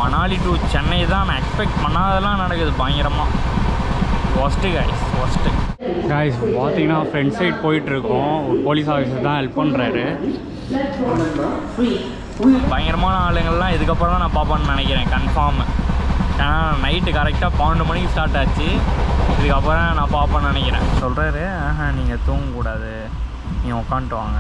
Manali to Chennai தான் நான் expect பண்ணாதெல்லாம் நடக்குது பயங்கரமாக ஒஸ்ட்டு கைஸ் ஒஸ்ட்டு கைஸ் பார்த்தீங்கன்னா ஃப்ரண்ட் சைட் போயிட்டுருக்கோம் ஒரு போலீஸ் ஆஃபீஸர் தான் ஹெல்ப் பண்ணுறாரு பயங்கரமான ஆளுங்கள்லாம் இதுக்கப்புறம் தான் நான் பார்ப்பேன்னு நினைக்கிறேன் கன்ஃபார்ம் ஏன்னா நைட்டு கரெக்டாக பன்னெண்டு மணிக்கு ஸ்டார்ட் ஆச்சு இதுக்கப்புறம் நான் பார்ப்பேன்னு நினைக்கிறேன் சொல்கிறாரு ஆஹா நீங்கள் தூங்கக்கூடாது நீங்கள் உட்காந்துட்டு வாங்க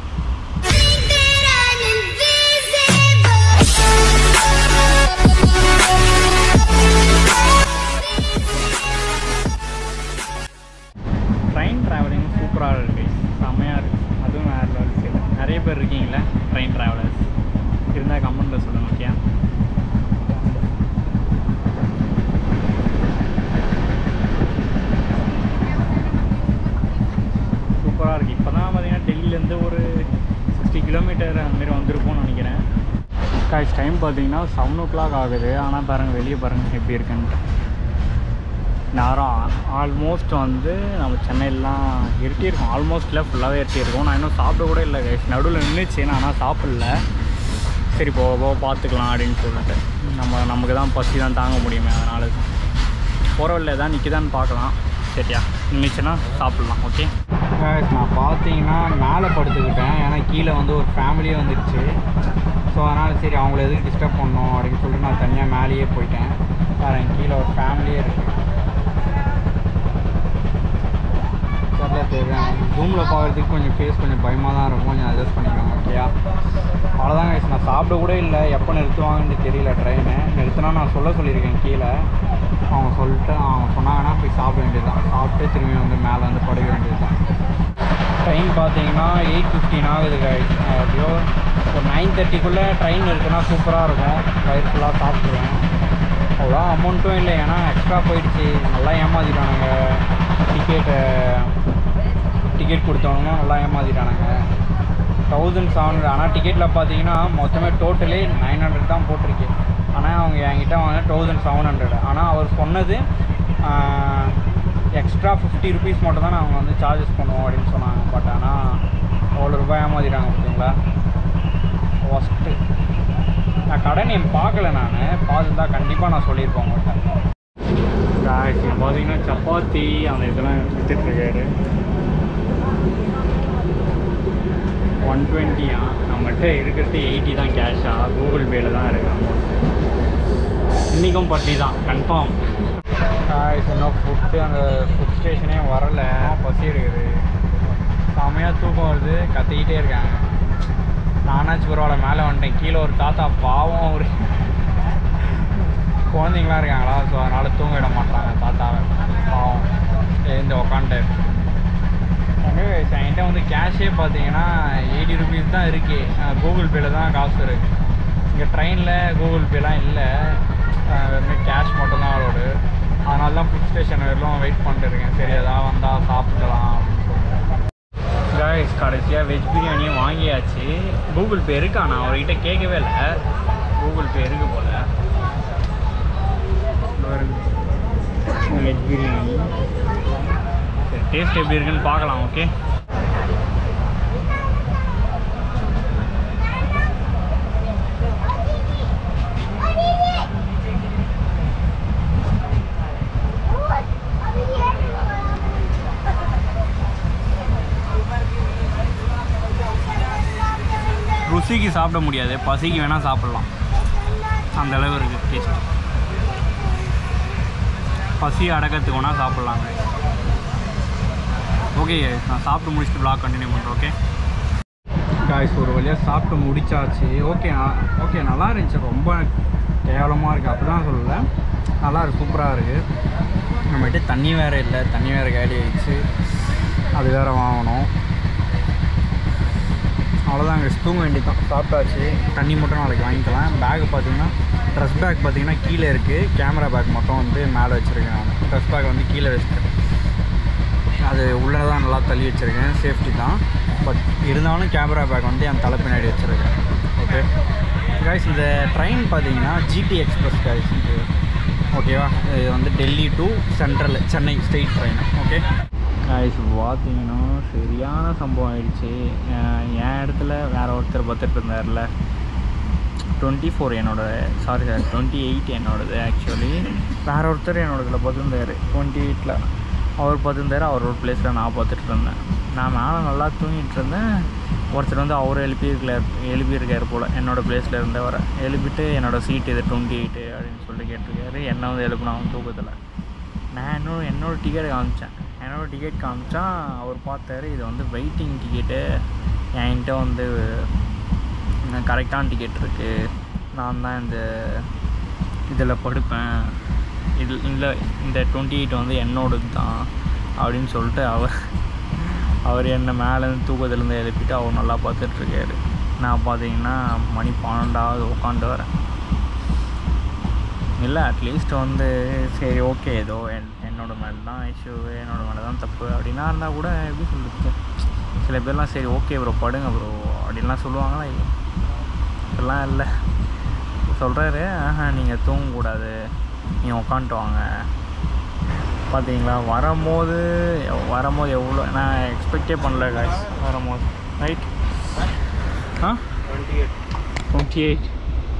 ட்ரெயின் ட்ராவலிங் சூப்பராக இருக்கு செம்மையாக இருக்குது அதுவும் வேறு லெவல் நிறைய பேர் இருக்கீங்களா ட்ரெயின் ட்ராவலர்ஸ் இருந்தால் கமெண்ட்டில் சொல்லுங்கள் ஓகே சூப்பராக இருக்குது இப்போ தான் பார்த்தீங்கன்னா டெல்லியிலேருந்து ஒரு சிக்ஸ்டி கிலோமீட்டர் அந்தமாரி வந்திருப்போம்னு நினைக்கிறேன் காய்ஸ் டைம் பார்த்தீங்கன்னா செவன் ஓ கிளாக் ஆகுது ஆனால் பாருங்கள் வெளியே பாருங்கள் எப்படி இருக்குன்ட்டு நேரம் ஆல்மோஸ்ட் வந்து நம்ம சென்னையிலாம் இருட்டியிருக்கோம் ஆல்மோஸ்ட்டில் ஃபுல்லாகவே இருட்டியிருக்கோம் நான் இன்னும் சாப்பிட கூட இல்லை கைஸ் நடுவில் நின்றுச்சு நான் ஆனால் சாப்பிடல சரி போக போக பார்த்துக்கலாம் அப்படின்னு சொல்லிட்டு நம்ம நமக்கு தான் பசி தான் தாங்க முடியுமே அதனால் போகிற வழியில் எதாவது நிற்கிதான்னு பார்க்கலாம் சரியா நின்றுச்சுன்னா சாப்பிட்லாம் ஓகே நான் பார்த்தீங்கன்னா மேலே படுத்துக்கிட்டேன் ஏன்னா கீழே வந்து ஒரு ஃபேமிலியே வந்துடுச்சு ஸோ அதனால் சரி அவங்கள எதுக்கு டிஸ்டர்ப் பண்ணணும் அப்படின்னு சொல்லிட்டு நான் தனியாக மேலேயே போயிட்டேன் பாருங்க கீழே ஒரு ஃபேமிலியே இருக்குது தெரில தெரியும் ஜூமில் பார்க்குறதுக்கு கொஞ்சம் ஃபேஸ் கொஞ்சம் பயமாக தான் இருக்கும் கொஞ்சம் அட்ஜஸ்ட் பண்ணிக்கோங்க ஓகேயா அவ்வளோதான் guys நான் சாப்பிட கூட இல்லை எப்போ நிறுத்துவாங்கன்னு தெரியல ட்ரெயினு நிறுத்தினா நான் சொல்ல சொல்லியிருக்கேன் கீழே அவங்க சொல்லிட்டு அவங்க சொன்னாங்கன்னா போய் சாப்பிட வேண்டியது தான் சாப்பிட்டு திரும்பி வந்து மேலே வந்து படுக்க வேண்டியது தான் ட்ரெயின் பார்த்தீங்கன்னா எயிட் ஃபிஃப்டின் ஆகுது guys நான் எப்படியோ ஒரு நைன் தேர்ட்டிக்குள்ளே ட்ரெயின் இருக்குன்னா சூப்பராக இருக்கும் வயிறு ஃபுல்லாக சாப்பிடுவேன் அவ்வளோ அமௌண்ட்டும் இல்லை ஏன்னா எக்ஸ்ட்ரா போயிடுச்சு நல்லா ஏமாத்திட்டானுங்க டிக்கெட்டு டிக்கெட் கொடுத்தவங்க நல்லா ஏமாத்திட்டானுங்க தௌசண்ட் செவன் ஹண்ட்ரட் ஆனால் டிக்கெட்டில் பார்த்தீங்கன்னா மொத்தமே டோட்டலே நைன் ஹண்ட்ரட் தான் போட்டிருக்கு ஆனால் அவங்க என்கிட்ட வாங்க தௌசண்ட் செவன் ஹண்ட்ரட் ஆனால் அவர் சொன்னது எக்ஸ்ட்ரா ஃபிஃப்டி ருபீஸ் மட்டும் தான் அவங்க வந்து சார்ஜஸ் பண்ணுவோம் அப்படின்னு சொன்னாங்க பட் ஆனால் அவ்வளோ ரூபாய் ஏமாத்திட்டாங்க பார்த்தீங்களா ஃபஸ்ட்டு நான் கடை நேம் பார்க்கல நான் பார்த்துருந்தா கண்டிப்பாக நான் சொல்லியிருப்பேன் உங்கள்கிட்ட பார்த்தீங்கன்னா சப்பாத்தி அந்த இதெல்லாம் வித்துட்ருக்காரு ஒன் டுவெண்ட்டியா நம்மகிட்ட இருக்கிறது எயிட்டி தான் கேஷா கூகுள் பேல தான் இருக்கு அமௌண்ட் இன்றைக்கும் பட்டி தான் கன்ஃபார்ம் இன்னும் ஃபுட்டு அந்த ஃபுட் ஸ்டேஷனே வரல பசி இருக்குது செமையாக தூக்கம் வருது கத்திக்கிட்டே இருக்காங்க நானாச்சும் பரவாயில்ல மேலே வந்துட்டேன் கீழே ஒரு தாத்தா பாவம் ஒரு குழந்தைங்களாம் இருக்காங்களா ஸோ அதனால் தூங்க விட மாட்டாங்க தாத்தாவை பாவம் எழுந்து உக்காண்ட்டு என்கிட்ட வந்து கேஷே பார்த்தீங்கன்னா எயிட்டி ருபீஸ் தான் இருக்கு கூகுள் பேல தான் காசு இருக்கு இங்கே ட்ரெயினில் கூகுள் பேலாம் இல்லை வெறும் கேஷ் மட்டும்தான் அலோடு அதனால தான் ஃபுட் ஸ்டேஷன் வரலும் வெயிட் பண்ணிட்டு இருக்கேன் சரி எதாவது வந்தால் சாப்பிடலாம் அப்படின்னு சொல்லிட்டு காய்ஸ் கடைசியாக வெஜ் பிரியாணியும் வாங்கியாச்சு கூகுள் பே இருக்கா நான் அவர்கிட்ட கேட்கவே இல்லை கூகுள் பே இருக்கு போல் வெஜ் பிரியாணி சரி டேஸ்ட் எப்படி இருக்குன்னு பார்க்கலாம் ஓகே ருசிக்கு சாப்பிட முடியாது பசிக்கு வேணால் சாப்பிட்லாம் அந்த அளவு இருக்குது டேஸ்ட் பசி அடக்கிறதுக்கு வேணால் சாப்பிட்லாங்க ஓகே நான் சாப்பிட்டு முடிச்சுட்டு vlog கண்டினியூ பண்ணுறேன் ஓகே காய்ஸ் ஒரு வழியாக சாப்பிட்டு முடிச்சாச்சு ஓகே ஓகே நல்லா இருந்துச்சு ரொம்ப கேவலமாக இருக்குது அப்படி தான் சொல்லலை நல்லா இருக்கு சூப்பராக இருக்குது நம்மகிட்ட தண்ணி வேறு இல்லை தண்ணி வேறு காலி ஆயிடுச்சு அது வேறு வாங்கணும் அவ்வளோதாங்க தூங்க வேண்டியதான் சாப்பிட்டாச்சு தண்ணி மட்டும் நாளைக்கு வாங்கிக்கலாம் பேக் பார்த்தீங்கன்னா ட்ரெஸ் பேக் பார்த்தீங்கன்னா கீழே இருக்குது கேமரா பேக் மட்டும் வந்து மேலே வச்சுருக்கேன் நான் ட்ரெஸ் பேக் வந்து கீழே வச்சுட்டேன் அது உள்ளே தான் நல்லா தள்ளி வச்சுருக்கேன் சேஃப்டி தான் பட் இருந்தாலும் கேமரா பேக் வந்து என் தலை பின்னாடி வச்சுருக்கேன் ஓகே காய்ஸ் இந்த ட்ரெயின் பார்த்தீங்கன்னா ஜிடி எக்ஸ்பிரஸ் காய்ஸ் இது ஓகேவா இது வந்து Delhi to central Chennai straight train okay guys பார்த்தீங்கன்னா சரியான சம்பவம் ஆயிடுச்சு அஹ் என் இடத்துல வேற ஒருத்தர் பார்த்துட்டு இருந்தார்ல டுவெண்ட்டி ஃபோர் என்னோட சாரி சார் டுவெண்ட்டி எயிட் என்னோடது ஆக்சுவலி வேற ஒருத்தர் என்னோடதுல பார்த்துருந்தாரு டுவெண்ட்டி எயிட்டில் அவர் பார்த்துருந்தாரு அவரோட பிளேஸில் நான் பார்த்துட்டு இருந்தேன் நான் மேலே நல்லா தூங்கிட்டு இருந்தேன் ஒருத்தர் வந்து அவரும் எழுப்பியிருக்கல எழுப்பியிருக்காரு போல் என்னோட பிளேஸில் இருந்தவரை எழுப்பிட்டு என்னோட சீட் இது டுவெண்ட்டி எயிட்டு அப்படின்னு சொல்லிட்டு கேட்டிருக்காரு என்ன வந்து எழுப்பினா அவன் தூக்கத்தில் நான் என்னோட என்னோட டிக்கெட் காமிச்சேன் என்னோட டிக்கெட் காமிச்சா அவர் பார்த்தாரு இது வந்து வெயிட்டிங் டிக்கெட்டு என்கிட்ட வந்து கரெக்டான டிக்கெட் இருக்குது நான் தான் இந்த இதில் படுப்பேன் இது இல்லை இந்த டுவெண்ட்டி எயிட் வந்து என்னோடது தான் அப்படின்னு சொல்லிட்டு அவர் அவர் என்னை மேலேருந்து தூக்கத்துலேருந்து எழுப்பிட்டு அவர் நல்லா பார்த்துட்ருக்காரு நான் பார்த்தீங்கன்னா மணி பன்னெண்டாவது உட்காந்து வரேன் இல்லை அட்லீஸ்ட் வந்து சரி ஓகே ஏதோ என் என்னோட மேலே தான் இஷ்யூ என்னோட மேலே தான் தப்பு அப்படின்னா இருந்தால் கூட எப்படி சொல்கிறது சில பேர்லாம் சரி ஓகே ப்ரோ படுங்க ப்ரோ அப்படின்லாம் சொல்லுவாங்களா இப்படிலாம் இல்லை சொல்கிறாரு ஆஹா நீங்கள் தூங்கக்கூடாது நீங்கள் உட்காந்துட்டு வாங்க பார்த்தீங்களா வரும்போது எவ்- வரும்போது எவ்வளோ நான் எக்ஸ்பெக்டே பண்ணல காய்ஸ் வரும்போது ரைட் ஆ டுவெண்ட்டி எயிட்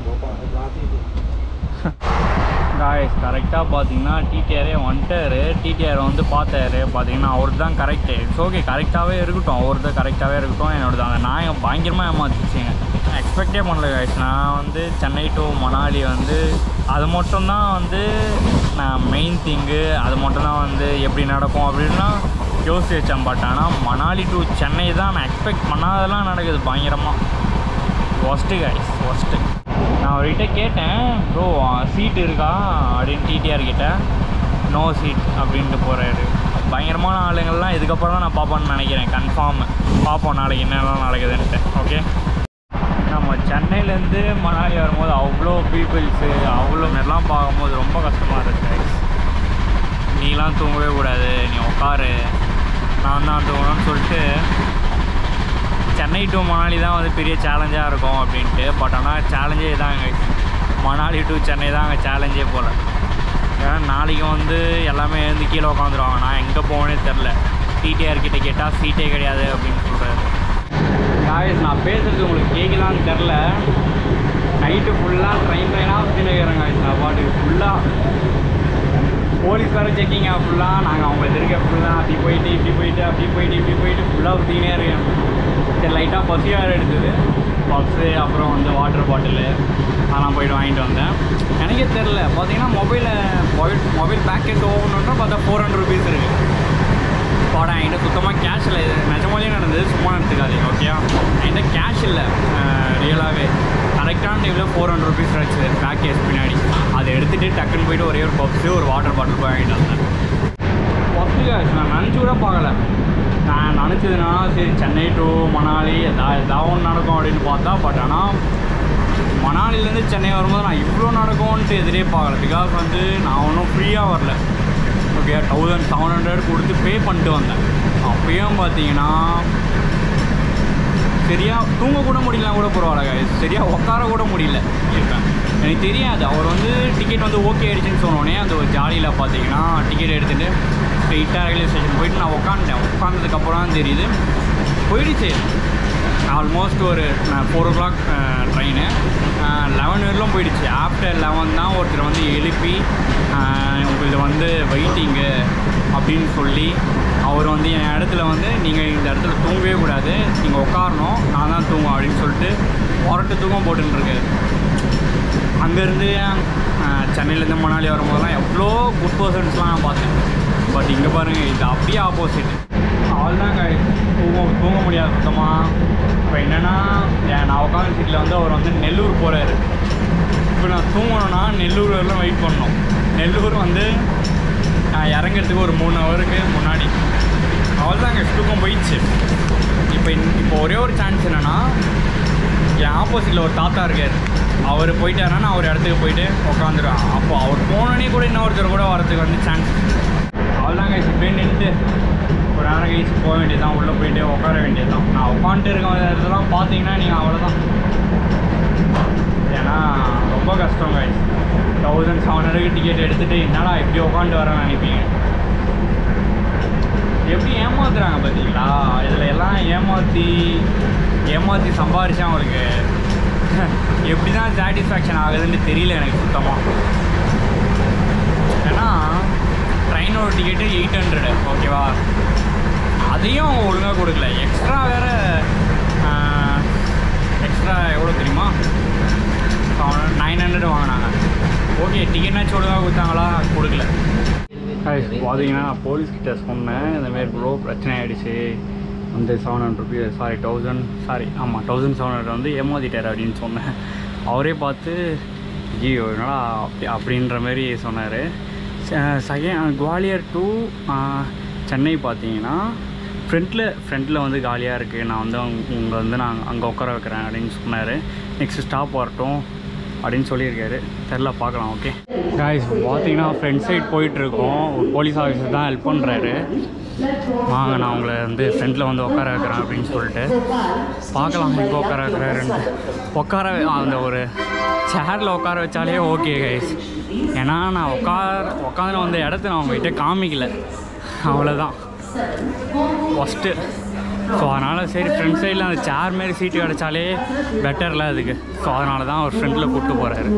காய்ஸ் கரெக்டாக பார்த்தீங்கன்னா டிடிஆரே வந்துட்டாரு டிடிஆர் வந்து பார்த்தாரு பார்த்தீங்கன்னா அவருக்கு தான் கரெக்டு இட்ஸ் ஓகே கரெக்டாகவே இருக்கட்டும் அவர்தான் கரெக்டாகவே இருக்கட்டும் என்னோடது அந்த நாயம் பயங்கரமாக ஏமாத்திச்சிங்க எக்ஸ்பெக்டே பண்ணல காய்ஸ் நான் வந்து சென்னை டு மணாலி வந்து அது மட்டும்தான் வந்து நான் மெயின் திங்கு அது மட்டும்தான் வந்து எப்படி நடக்கும் அப்படின்னா யோசிச்சு வச்சேன் பட் ஆனால் மணாலி டு சென்னை தான் நான் எக்ஸ்பெக்ட் பண்ணாதெல்லாம் நடக்குது பயங்கரமாக ஒஸ்ட்டு கைஸ் ஒஸ்ட்டு நான் அவர்கிட்ட கேட்டேன் ப்ரோ சீட் இருக்கா அப்படின்னு டிடிஆர் கிட்ட நோ சீட் அப்படின்ட்டு போகிறாரு பயங்கரமான ஆளுங்கள்லாம் இதுக்கப்புறம் தான் நான் பார்ப்பேன்னு நினைக்கிறேன் கன்ஃபார்ம் பார்ப்போம் நாளைக்கு என்னெல்லாம் நடக்குதுன்ட்டு ஓகே நம்ம சென்னையிலேருந்து மணாலி வரும்போது அவ்வளோ பீப்புள்ஸு அவ்வளோ எல்லாம் பார்க்கும்போது ரொம்ப கஷ்டமாக இருக்கு guys. நீலாம் தூங்கவே கூடாது நீ உட்காரு நான் தான் தூங்கணும்னு சொல்லிட்டு சென்னை டு மணாலி தான் வந்து பெரிய சேலஞ்சாக இருக்கும் அப்படின்ட்டு பட் ஆனால் சேலஞ்சே தாங்க மணாலி டு சென்னை தான் அங்கே சேலஞ்சே போல் ஏன்னா நாளைக்கு வந்து எல்லாமே எழுந்து கீழே உட்காந்துருவாங்க நான் எங்கே போவேனே தெரில டிடிஆர் கிட்ட கேட்டால் சீட்டே கிடையாது அப்படின்னு சொல்கிறாரு காய்ஸ் நான் பேசுறது உங்களுக்கு கேட்கலான்னு தெரில நைட்டு ஃபுல்லாக ட்ரெயின் ட்ரெயினாக சுற்றினு இருக்கிறேன் காய்ஸ் நான் பாட்டுக்கு ஃபுல்லாக போலீஸ் வேறு செக்கிங்க ஃபுல்லாக நாங்கள் அவங்க எதிர்க்க ஃபுல்லாக அப்படி போயிட்டு இப்படி போயிட்டு அப்படி போயிட்டு இப்படி போயிட்டு ஃபுல்லாக சுற்றினே இருக்கேன் சரி லைட்டாக பசி வேறு எடுத்தது பஸ்ஸு அப்புறம் வந்து வாட்டர் பாட்டிலு அதெல்லாம் போயிட்டு வாங்கிட்டு வந்தேன் எனக்கே தெரில பார்த்தீங்கன்னா மொபைலில் மொபைல் மொபைல் பேக்கெட் ஓகணுன்னா பார்த்தா ஃபோர் ஹண்ட்ரட் ருபீஸ் இருக்குது படம் என்கிட்ட சுத்தமாக கேஷ் இல்லை இது நிஜமாலே நடந்தது சும்மா எடுத்துக்காதீங்க ஓகே என்கிட்ட கேஷ் இல்லை ரியலாகவே கரெக்டான டைமில் ஃபோர் ஹண்ட்ரட் ருபீஸ் கிடச்சிது பேக்கேஜ் பின்னாடி அதை எடுத்துகிட்டு டக்குன்னு போயிட்டு ஒரே ஒரு பப்ஸு ஒரு வாட்டர் பாட்டில் போய் வாங்கிட்டு வந்தேன் பப்ஸு கேஷ் நான் நினச்சி கூட பார்க்கல நான் நினச்சதுன்னா சரி சென்னை டு மணாலி எதா ஏதாவது ஒன்று நடக்கும் அப்படின்னு பார்த்தா பட் ஆனால் மணாலிலேருந்து சென்னை வரும்போது நான் இவ்வளோ நடக்கும்ன்ட்டு எதிரே பார்க்கல பிகாஸ் வந்து நான் ஒன்றும் ஃப்ரீயாக வரல ஓகே தௌசண்ட் செவன் ஹண்ட்ரட் கொடுத்து பே பண்ணிட்டு வந்தேன் அப்பயும் பார்த்தீங்கன்னா சரியாக தூங்க கூட முடியல கூட பரவாயில்ல guys. சரியா உட்கார கூட முடியல இருக்கேன் எனக்கு தெரியாது அவர் வந்து டிக்கெட் வந்து ஓகே ஆயிடுச்சுன்னு சொன்னோடனே அந்த ஒரு ஜாலியில் பார்த்தீங்கன்னா டிக்கெட் எடுத்துகிட்டு ஸ்ட்ரெயிட்டாக ரயில்வே ஸ்டேஷன் போயிட்டு நான் உட்காந்துட்டேன் உட்காந்ததுக்கப்புறம் தான் தெரியுது போயிடுச்சு ஆல்மோஸ்ட் ஒரு four o'clock train eleven வரலும் போயிடுச்சு ஆஃப்டர் லெவன் தான் ஒருத்தர் வந்து எழுப்பி ஆஹ், உங்களுக்கு வந்து வெயிட்டிங்கு அப்படின்னு சொல்லி அவர் வந்து என் இடத்துல வந்து நீங்கள் இந்த இடத்துல தூங்கவே கூடாது நீங்கள் உட்காரணும் நான் தான் தூங்கும் அப்படின்னு சொல்லிட்டு புரட்டு தூக்கம் போட்டுருக்காரு அங்கேருந்து சென்னையிலேருந்து மணாலி வரும்போதெல்லாம் எவ்வளோ குட் பர்சன்ஸ்லாம் நான் பார்த்தேன் பட் இங்கே பாருங்கள் இது அப்படியே ஆப்போசிட் அவள்தாங்க தூங்க தூங்க முடியாது சுத்தமாக இப்போ என்னென்னா நான் உட்காந்த சீட்டில் வந்து அவர் வந்து நெல்லூர் போகிறாரு இப்போ நான் தூங்கணும்னா நெல்லூர் வரலாம் வெயிட் பண்ணணும் நெல்லூர் வந்து நான் இறங்குறதுக்கு ஒரு மூணு ஹவருக்கு முன்னாடி அவள்தாங்க தூக்கம் போயிடுச்சு இப்போ இப்போ ஒரே ஒரு சான்ஸ் என்னென்னா என் ஆப்போசிட்டில் ஒரு தாத்தா இருக்கார் அவர் போயிட்டாருன்னா அவர் இடத்துக்கு போயிட்டு உட்காந்துருவான் அப்போ அவர் போனோடனே கூட இன்னொருத்தர் கூட வரதுக்கு வந்து சான்ஸ் அவ்வளோதான் கைஸ் இப்படியே நின்றுட்டு ஒரு நேரம் கழிச்சு போக வேண்டியதுதான் உள்ளே போயிட்டு உட்கார வேண்டியதுதான் நான் உட்காந்துட்டு இருக்க இதெல்லாம் பார்த்தீங்கன்னா நீங்கள் அவ்வளோதான் ஏன்னா ரொம்ப கஷ்டம் guys thousand seven hundred ticket எடுத்துகிட்டு என்னடா இப்படி உட்காந்துட்டு வரேன்னு நினைப்பீங்க எப்படி ஏமாத்துறாங்க பார்த்தீங்களா இதில் எல்லாம் ஏமாற்றி ஏமாற்றி சம்பாரிச்சு அவங்களுக்கு எப்படி தான் சாட்டிஸ்ஃபேக்ஷன் ஆகுதுன்னு தெரியல எனக்கு சுத்தமாக ஏன்னா ட்ரெயினோட டிக்கெட்டு எயிட் ஹண்ட்ரடு ஓகேவா அதையும் அவங்க ஒழுங்காக கொடுக்கல எக்ஸ்ட்ரா வேறு எக்ஸ்ட்ரா எவ்வளோ தெரியுமா நைன் ஹண்ட்ரட் வாங்கினாங்க ஓகே டிக்கெட்னாச்சும் ஒழுங்காக கொடுத்தாங்களா கொடுக்கல பார்த்தீங்கன்னா போலீஸ் கிட்ட சொன்னேன் இந்த மாதிரி ப்ரோ பிரச்சனை ஆகிடுச்சு வந்து seven hundred rupees sorry thousand sorry ஆமாம் தௌசண்ட் செவன் ஹண்ட்ரட் வந்து ஏமாத்திட்டார் அப்படின்னு சொன்னேன் அவரே பார்த்து ஐயோ என்னடா அப்படி அப்படின்ற மாதிரி சொன்னார் செகண்ட் குவாலியர் டு சென்னை பார்த்தீங்கன்னா ஃப்ரண்ட்டில் ஃப்ரண்ட்டில் வந்து காலியாக இருக்குது நான் வந்து உங்களை வந்து நான் அங்கே உட்கார வைக்கிறேன் அப்படின்னு சொன்னார் நெக்ஸ்ட் ஸ்டாப் வரட்டும் அப்படின்னு சொல்லியிருக்காரு தெரில பார்க்கலாம் ஓகே காய்ஸ் பார்த்தீங்கன்னா ஃப்ரண்ட் சைட் போயிட்டுருக்கோம் ஒரு போலீஸ் ஆஃபீஸர் தான் ஹெல்ப் பண்ணுறாரு வாங்க நான் உங்களை வந்து ஃப்ரண்ட்டில் வந்து உட்கார வைக்கிறேன் அப்படின்னு சொல்லிட்டு பார்க்கலாம் எங்கே உட்கார வைக்கிறாருன்ட்டு உட்கார அந்த ஒரு சேரில் உட்கார வச்சாலே ஓகே கைஸ் ஏன்னா நான் உட்கார உட்காந்து வந்த இடத்த நான் உங்ககிட்ட காமிக்கல அவ்வளோதான் ஃபஸ்ட்டு ஸோ அதனால் சரி ஃப்ரண்ட் சைடில் அந்த சேர் மாரி சீட்டு கிடச்சாலே பெட்டரில் அதுக்கு ஸோ அதனால தான் அவர் ஃப்ரண்ட்டில் கூப்பிட்டு போகிறாரு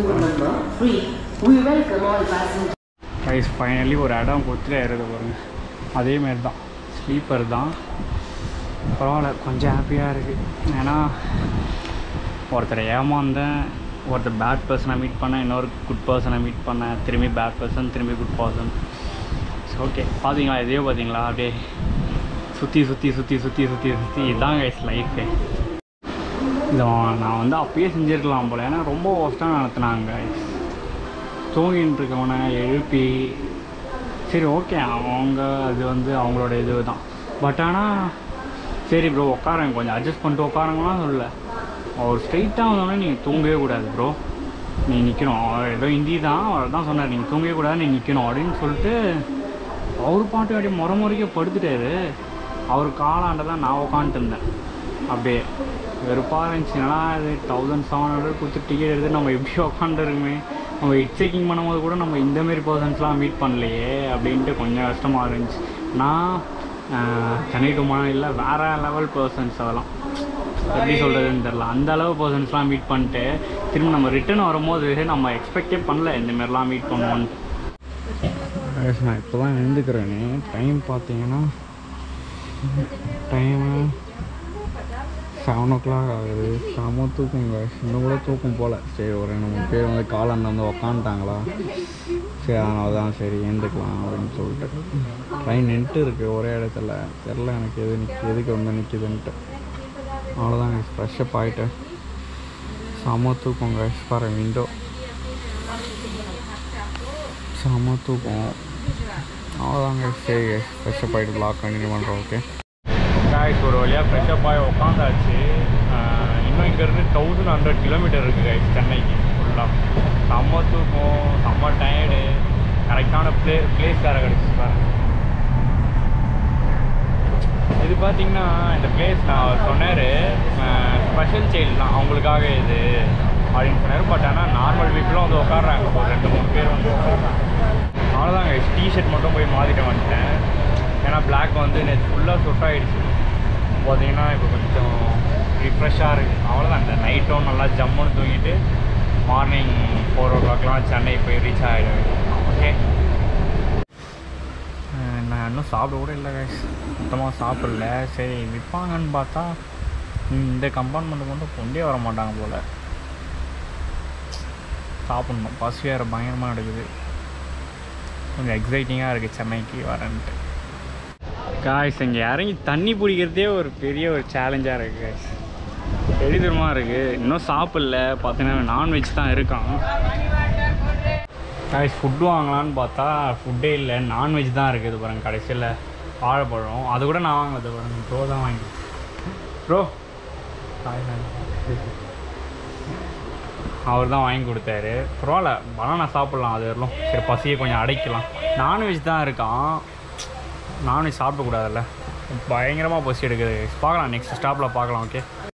We welcome all passengers. Guys finally ஒரு இடம் கொடுத்துட்டு இருக்கு பாருங்க அதே மாதிரி தான் ஸ்லீப்பர் தான் பரவாயில்ல கொஞ்சம் ஹாப்பியாக இருக்குது ஏன்னா ஒருத்தரை ஏமாந்தேன் ஒருத்தர் பேட் பர்சனை மீட் பண்ணேன் இன்னொரு குட் பர்சனை மீட் பண்ணேன் திரும்பி பேட் பர்சன் திரும்பி குட் பர்சன் ஓகே பார்த்தீங்களா எதையோ பார்த்தீங்களா அப்படியே சுற்றி சுற்றி சுற்றி சுற்றி சுற்றி சுற்றி இதுதான் கைஸ் லைஃபே இந்த நான் வந்து அப்பயே செஞ்சுருக்கலாம் போல ஏன்னா ரொம்ப ஒஸ்ட்டாக நடத்துனாங்க guys. தூங்கின்னு இருக்கவனை எழுப்பி சரி ஓகே அவங்க அது வந்து அவங்களோட இது தான் பட் ஆனால் சரி ப்ரோ உட்காருங்க கொஞ்சம் அட்ஜஸ்ட் பண்ணிட்டு உட்காருங்கலாம் சொல்லல அவர் ஸ்ட்ரைட்டாக வந்தோடனே நீங்கள் தூங்கவே கூடாது ப்ரோ நீ நிற்கணும் அவர் ஏதோ ஹிந்தி தான் அவர் தான் சொன்னார் நீங்கள் தூங்கவே கூடாது நீ நிற்கணும் அப்படின்னு சொல்லிட்டு அவர் பாட்டு அப்படியே முறை முறைக்க படுத்துட்டாரு அவர் காலாண்ட தான் நான் உட்காந்துட்டு இருந்தேன் அப்படியே வெறுப்பாக இருந்துச்சுன்னா இது தௌசண்ட் செவன் ஹண்ட்ரட் கொடுத்து டிக்கெட் எடுத்து நம்ம எப்படி உட்காந்துருக்குமே நம்ம ஹிட் செக்கிங் பண்ணும்போது கூட நம்ம இந்த மாதிரி பர்சன்ஸ்லாம் மீட் பண்ணலையே அப்படின்ட்டு கொஞ்சம் கஷ்டமாக இருந்துச்சு நான் ஆஹ், சென்னை டு இல்லை வேறு லெவல் பர்சன்ஸ் அதெல்லாம் எப்படி சொல்கிறதுன்னு தெரில அந்த அளவு பர்சன்ஸ்லாம் மீட் பண்ணிட்டு திரும்ப நம்ம ரிட்டர்ன் வரும்போது நம்ம எக்ஸ்பெக்டே பண்ணல இந்த மாதிரிலாம் மீட் பண்ணுவோன்ட்டு நான் இப்போ தான் எழுந்துக்கிறேனே டைம் பார்த்தீங்கன்னா டைமு செவன் ஓ கிளாக் ஆகுது செம தூக்கங்க இன்னும் கூட தூக்கம் போகல சரி ஒரு ரெண்டு மூணு பேர் வந்து காலாண்ட வந்து உக்காந்துட்டாங்களா சரி அதனால தான் சரி எழுந்துக்கலாம் அப்படின்னு சொல்லிட்டு ட்ரெயின் நின்றுட்டு இருக்குது ஒரே இடத்துல தெரில எனக்கு எது நிற்க எதுக்கு வந்து நிற்கிதுன்ட்டு அவ்வளோதாங்க ஃப்ரெஷ்ஷப் ஆகிட்டு செம தூக்கங்க பாரு விண்டோ செம தூக்கம் அவ்வளோதாங்க சரி ஃப்ரெஷ்ஷப் ஆகிட்டு பிளாக் கண்டினியூ பண்ணுறோம் ஓகே காய்ஸ் ஒரு வழியாக ஃப்ரெஷ்அப் ஆகி உட்காந்தாச்சு ஆஹ் இன்னும் இங்கேருந்து தௌசண்ட் ஹண்ட்ரட் கிலோமீட்டர் இருக்குது காய்ஸ் சென்னைக்கு ஃபுல்லாக செம்ம தூக்கம் செம்ம டயர்டு கரெக்டான ப்ளே பிளேஸ் வேறு கிடச்சி பாருங்க இது பார்த்தீங்கன்னா இந்த பிளேஸ் நான் சொன்னார் ஸ்பெஷல் சைல்டு தான் அவங்களுக்காக இது அப்படின்னு சொன்னார் பட் ஆனால் நார்மல் பீப்புளும் வந்து உட்காடுறாங்க ஒரு ரெண்டு மூணு பேர் வந்து உட்காடுறாங்க அவ்வளோதாங்க டிஷர்ட் மட்டும் போய் மாற்றிட்டு வந்துட்டேன் ஏன்னா Black வந்து நேற்று ஃபுல்லாக சொட் ஆகிடுச்சு பார்த்தீங்கன்னா இப்போ கொஞ்சம் ரிஃப்ரெஷ்ஷாக இருக்குது அவ்வளோதான் இந்த நைட்டும் நல்லா ஜம்முன்னு தூங்கிட்டு மார்னிங் ஃபோர் ஓ கிளாக்லாம் சென்னை போய் ரீச் ஆகிடுவேன் ஓகே நான் இன்னும் சாப்பிட கூட இல்லை கைஸ் சுத்தமாக சாப்பிடல சரி விற்பாங்கன்னு பார்த்தா ம், இந்த கம்பார்ட்மெண்ட்டுக்கு மட்டும் கொண்டே வர மாட்டாங்க போல் சாப்பிட்ணும் பசி வேறு பயங்கரமாக எடுக்குது கொஞ்சம் எக்ஸைட்டிங்காக இருக்குது சென்னைக்கு வரேன்ட்டு காய்ஸ் இங்கே இறங்கி தண்ணி பிடிக்கிறதே ஒரு பெரிய ஒரு சேலஞ்சாக இருக்குது காய்ஸ் எளிதரமாக இருக்குது இன்னும் சாப்பிடல பார்த்தீங்கன்னா நான்வெஜ் தான் இருக்கான் காய்ஸ் ஃபுட் வாங்கலான்னு பார்த்தா ஃபுட்டே இல்லை நான்வெஜ் தான் இருக்குது பாருங்க கடைசியில் வாழைப்பழம் அது கூட நான் வாங்கலது பாருங்க ப்ரோ தான் வாங்கி ப்ரோ அவர் தான் வாங்கி கொடுத்தாரு பரவாயில்ல பனானா சாப்பிட்லாம் அது வரலாம் சரி பசியை கொஞ்சம் அடைக்கலாம் நான்வெஜ் தான் இருக்கான் நான்வெஜ் சாப்பிடக்கூடாதுல்ல பயங்கரமாக பசி எடுக்குது பார்க்கலாம் நெக்ஸ்ட் ஸ்டாப்பில் பார்க்கலாம் ஓகே